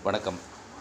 வணக்கம்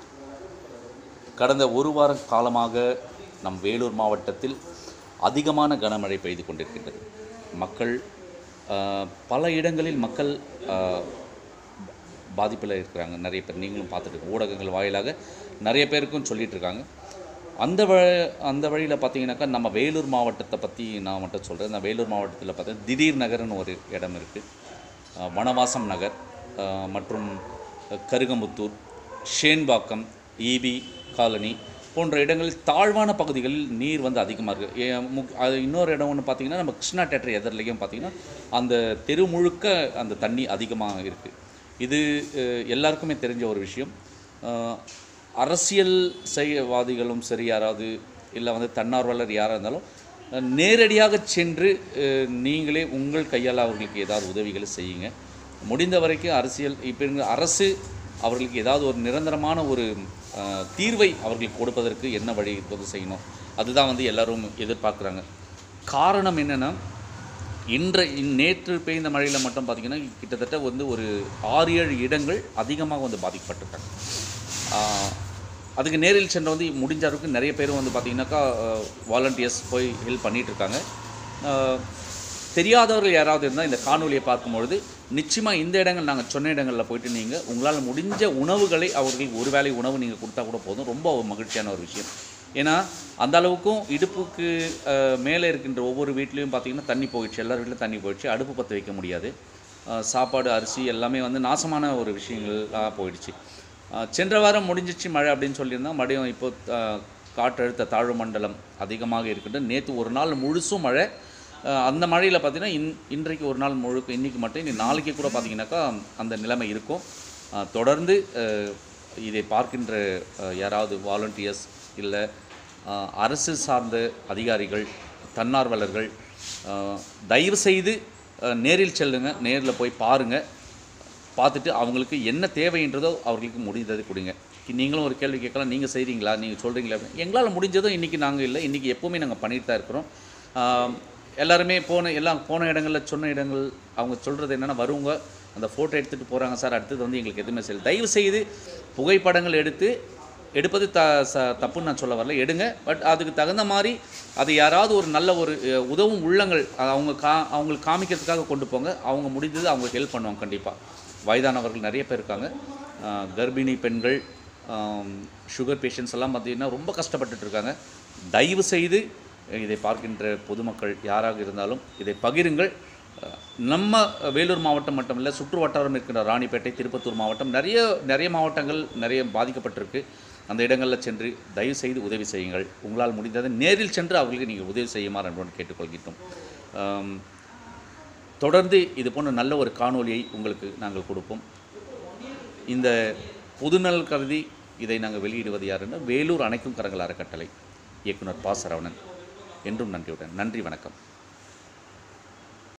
கடந்த ஒரு வார காலமாக நம் வேலூர் மாவட்டத்தில் அதிகமான கனமழை பெய்து கொண்டிருக்கின்றது மக்கள் ஆஹ், பல இடங்களில் மக்கள் ஆஹ், பாதிப்பில் இருக்கிறாங்க நிறைய பேர் நீங்களும் பார்த்துட்டு ஊடகங்கள் வாயிலாக நிறைய பேருக்கும் சொல்லிட்டு இருக்காங்க அந்த வ அந்த வழியில் பார்த்தீங்கன்னாக்கா நம்ம வேலூர் மாவட்டத்தை பற்றி நான் மட்டும் சொல்கிறேன் நான் வேலூர் மாவட்டத்தில் பார்த்தா திடீர் நகர்னு ஒரு இடம் இருக்குது அஹ் வனவாசம் நகர் அஹ் மற்றும் கருகமுத்தூர் ஷேன்பாக்கம் ஈபி காலனி போன்ற இடங்களில் தாழ்வான பகுதிகளில் நீர் வந்து அதிகமாக இருக்குது அது இன்னொரு இடம் ஒன்று பார்த்தீங்கன்னா நம்ம கிருஷ்ணா தேட்டர் எதிரிலையும் பார்த்தீங்கன்னா அந்த தெரு முழுக்க அந்த தண்ணி அதிகமாக இருக்குது இது அஹ், எல்லாருக்குமே தெரிஞ்ச ஒரு விஷயம் அஹ், அரசியல் செய்வாதிகளும் சரி யாராவது இல்லை வந்து தன்னார்வலர் யாராக இருந்தாலும் அஹ், நேரடியாக சென்று அஹ், நீங்களே உங்கள் கையால் அவர்களுக்கு ஏதாவது உதவிகளை செய்யுங்க முடிந்த வரைக்கும் அரசியல் இப்போ இருக்க அரசு அவர்களுக்கு ஏதாவது ஒரு நிரந்தரமான ஒரு அஹ், தீர்வை அவர்களுக்கு கொடுப்பதற்கு என்ன வழி வந்து செய்யணும் அதுதான் வந்து எல்லாரும் எதிர்பார்க்குறாங்க காரணம் என்னென்னா இன்று இன் நேற்று பெய்த மழையில் மட்டும் பார்த்திங்கன்னா கிட்டத்தட்ட வந்து ஒரு ஆறு ஏழு இடங்கள் அதிகமாக வந்து பாதிக்கப்பட்டிருக்காங்க ஆஹ், அதுக்கு நேரில் சென்ற வந்து முடிஞ்ச அளவுக்கு நிறைய பேர் வந்து பார்த்திங்கனாக்கா வாலண்டியர்ஸ் போய் ஹெல்ப் பண்ணிட்டு இருக்காங்க ஆஹ், தெரியாதவர்கள் யாராவது இருந்தால் இந்த காணொலியை பார்க்கும்பொழுது நிச்சயமாக இந்த இடங்கள் நாங்கள் சொன்ன இடங்களில் போயிட்டு நீங்கள் உங்களால் முடிஞ்ச உணவுகளை அவர்களுக்கு ஒரு வேளை உணவு நீங்கள் கொடுத்தா கூட போதும் ரொம்ப மகிழ்ச்சியான ஒரு விஷயம் ஏன்னா அந்த அளவுக்கும் இடுப்புக்கு அஹ், மேலே இருக்கின்ற ஒவ்வொரு வீட்லேயும் பார்த்தீங்கன்னா தண்ணி போயிடுச்சு எல்லார் வீட்லையும் தண்ணி போயிடுச்சு அடுப்பு பற்ற வைக்க முடியாது அஹ், சாப்பாடு அரிசி எல்லாமே வந்து நாசமான ஒரு விஷயங்களாக போயிடுச்சு அஹ், சென்ற வாரம் முடிஞ்சிச்சு மழை அப்படின்னு சொல்லியிருந்தா மறுபடியும் இப்போ அஹ், காற்றழுத்த தாழ்வு மண்டலம் அதிகமாக இருக்கின்ற நேற்று ஒரு நாள் முழுசும் மழை அஹ், அந்த மழையில் பார்த்தீங்கன்னா இன் இன்றைக்கு ஒரு நாள் முழுக்க இன்றைக்கி மட்டும் இனி நாளைக்கு கூட பார்த்தீங்கன்னாக்கா அந்த நிலைமை இருக்கும் அஹ், தொடர்ந்து அஹ், இதை பார்க்கின்ற அஹ், யாராவது வாலண்டியர்ஸ் இல்லை அஹ், அரசு சார்ந்த அதிகாரிகள் தன்னார்வலர்கள் அஹ், தயவு செய்து அஹ், நேரில் செல்லுங்க நேரில் போய் பாருங்கள் பார்த்துட்டு அவங்களுக்கு என்ன தேவைன்றதோ அவர்களுக்கு முடிந்தது கொடுங்க நீங்களும் ஒரு கேள்வி கேட்கலாம் நீங்கள் செய்கிறீங்களா நீங்கள் சொல்கிறீங்களா அப்படின்னு எங்களால் முடிஞ்சதும் இன்றைக்கி நாங்கள் இல்லை இன்றைக்கி எப்போவுமே நாங்கள் பண்ணிட்டு தான் இருக்கிறோம் ஆம், எல்லாருமே போன எல்லாம் போன இடங்களில் சொன்ன இடங்கள் அவங்க சொல்கிறது என்னென்னா வருவங்க அந்த ஃபோட்டோ எடுத்துகிட்டு போகிறாங்க சார் அடுத்தது வந்து எங்களுக்கு எதுவுமே செய்யல தயவு செய்து புகைப்படங்கள் எடுத்து எடுப்பது த ச தப்புன்னு நான் சொல்ல வரல எடுங்க பட் அதுக்கு தகுந்த மாதிரி அது யாராவது ஒரு நல்ல ஒரு அஹ், உதவும் உள்ளங்கள் அது அவங்க கா அவங்களுக்கு காமிக்கிறதுக்காக கொண்டு போங்க அவங்க முடிஞ்சது அவங்களுக்கு ஹெல்ப் பண்ணுவாங்க கண்டிப்பாக வயதானவர்கள் நிறைய பேர் இருக்காங்க அஹ், கர்ப்பிணி பெண்கள் சுகர் பேஷண்ட்ஸ் எல்லாம் பார்த்தீங்கன்னா ரொம்ப கஷ்டப்பட்டுட்டு இருக்காங்க தயவு செய்து இதை பார்க்கின்ற பொதுமக்கள் யாராக இருந்தாலும் இதை பகிருங்கள் அஹ், நம்ம வேலூர் மாவட்டம் மட்டும் இல்லை சுற்று வட்டாரம் இருக்கின்ற ராணிப்பேட்டை திருப்பத்தூர் மாவட்டம் நிறைய நிறைய மாவட்டங்கள் நிறைய பாதிக்கப்பட்டிருக்கு அந்த இடங்களில் சென்று தயவு செய்து உதவி செய்யுங்கள் உங்களால் முடிந்ததை நேரில் சென்று அவர்களுக்கு நீங்கள் உதவி செய்யுமாறு என்று கேட்டுக்கொள்கின்றோம் ஆம், தொடர்ந்து இது போன்ற நல்ல ஒரு காணொளியை உங்களுக்கு நாங்கள் கொடுப்போம் இந்த பொதுநல் கருதி இதை நாங்கள் வெளியிடுவது யாருன்னா வேலூர் அணைக்கும் கரங்கள் அறக்கட்டளை இயக்குனர் பா சரவணன் என்றும் நன்றியுடன் நன்றி வணக்கம்